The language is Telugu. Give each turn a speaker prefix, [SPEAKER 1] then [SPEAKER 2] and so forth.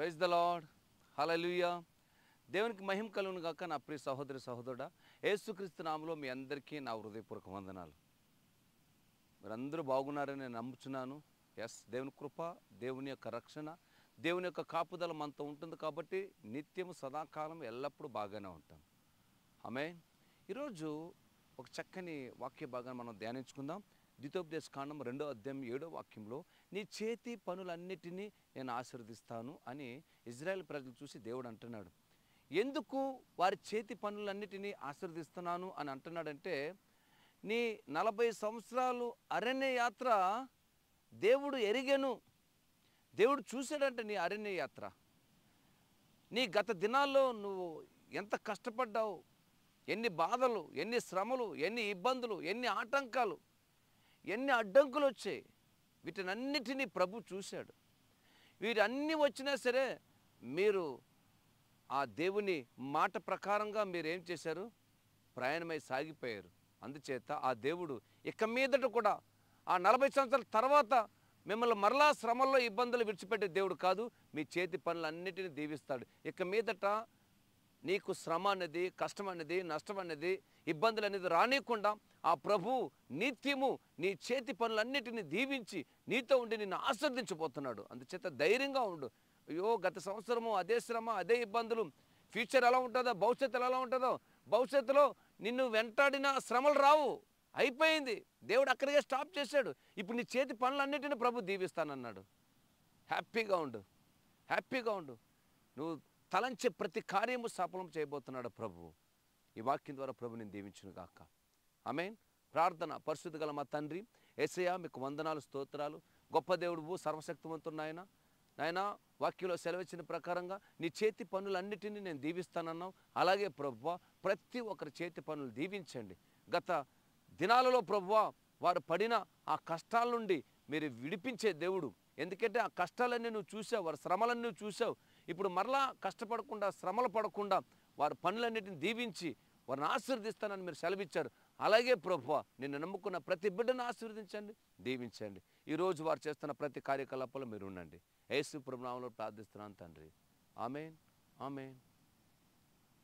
[SPEAKER 1] ప్రైజ్ ద లాడ్ హలలుయా దేవునికి మహిమ కలుగును గాక నా ప్రియ సహోదరి సహోదరుడా యేసుక్రీస్తు నామలో మీ అందరికీ నా హృదయపూర్వక వందనాలు మీరందరూ బాగున్నారని నేను నమ్ముచున్నాను ఎస్ దేవుని కృప దేవుని యొక్క రక్షణ దేవుని యొక్క కాపుదల మనతో ఉంటుంది కాబట్టి నిత్యము సదాకాలం ఎల్లప్పుడూ బాగానే ఉంటాం ఆమె ఈరోజు ఒక చక్కని వాక్య భాగాన్ని మనం ధ్యానించుకుందాం ద్వితోపదేశ కాండం రెండో అధ్యాయం ఏడో వాక్యంలో నీ చేతి పనులన్నిటినీ నేను ఆశీర్వదిస్తాను అని ఇజ్రాయెల్ ప్రజలు చూసి దేవుడు అంటున్నాడు ఎందుకు వారి చేతి పనులన్నిటినీ ఆశీర్వదిస్తున్నాను అని అంటున్నాడంటే నీ నలభై సంవత్సరాలు అరణ్య యాత్ర దేవుడు ఎరిగెను దేవుడు చూశాడంట నీ అరణ్య యాత్ర నీ గత దినాల్లో నువ్వు ఎంత కష్టపడ్డావు ఎన్ని బాధలు ఎన్ని శ్రమలు ఎన్ని ఇబ్బందులు ఎన్ని ఆటంకాలు ఎన్ని అడ్డంకులు వచ్చాయి వీటినన్నిటినీ ప్రభు చూశాడు వీరన్నీ వచ్చినా సరే మీరు ఆ దేవుని మాట ప్రకారంగా మీరు ఏం చేశారు ప్రయాణమై సాగిపోయారు అందుచేత ఆ దేవుడు ఇక మీదట కూడా ఆ నలభై సంవత్సరాల తర్వాత మిమ్మల్ని మరలా శ్రమల్లో ఇబ్బందులు విడిచిపెట్టే దేవుడు కాదు మీ చేతి పనులన్నిటిని దీవిస్తాడు ఇక మీదట నీకు శ్రమ అనేది కష్టం అనేది నష్టం అనేది ఇబ్బందులు అనేది రానియకుండా ఆ ప్రభు నిత్యము నీ చేతి పనులన్నిటిని దీవించి నీతో ఉండి నిన్ను ఆస్వాదించబోతున్నాడు అందుచేత ధైర్యంగా ఉండు అయ్యో గత సంవత్సరము అదే శ్రమ అదే ఇబ్బందులు ఫ్యూచర్ ఎలా ఉంటుందో భవిష్యత్తులో ఎలా ఉంటుందో భవిష్యత్తులో నిన్ను వెంటాడిన శ్రమలు రావు అయిపోయింది దేవుడు అక్కడికే స్టాప్ చేశాడు ఇప్పుడు నీ చేతి పనులన్నిటిని ప్రభు దీవిస్తానన్నాడు హ్యాపీగా ఉండు హ్యాపీగా ఉండు నువ్వు తలంచే ప్రతి కార్యము సఫలం చేయబోతున్నాడు ప్రభు ఈ వాక్యం ద్వారా ప్రభు నేను దీవించును గాక ఆమెన్ ప్రార్థన పరిశుద్ధ గల మా తండ్రి ఎసయా మీకు వందనాలు స్తోత్రాలు గొప్ప దేవుడు సర్వశక్తివంతుడు నాయన నాయన వాక్యంలో సెలవిచ్చిన ప్రకారంగా నీ చేతి పనులన్నిటినీ నేను దీవిస్తానన్నావు అలాగే ప్రభువ ప్రతి ఒక్కరి చేతి పనులు దీవించండి గత దినాలలో ప్రభువ వారు పడిన ఆ కష్టాల నుండి మీరు విడిపించే దేవుడు ఎందుకంటే ఆ కష్టాలన్నీ నువ్వు చూసావు వారి శ్రమలన్నీ నువ్వు చూసావు ఇప్పుడు మరలా కష్టపడకుండా శ్రమలు పడకుండా వారి పనులన్నిటిని దీవించి వారిని ఆశీర్దిస్తానని మీరు సెలవిచ్చారు అలాగే ప్రభువ నిన్ను నమ్ముకున్న ప్రతి బిడ్డను ఆశీర్వదించండి దీవించండి ఈరోజు వారు చేస్తున్న ప్రతి కార్యకలాపాలు మీరు ఉండండి యేసు ప్రభునామంలో ప్రార్థిస్తున్నాను తండ్రి ఆమెన్ ఆమెన్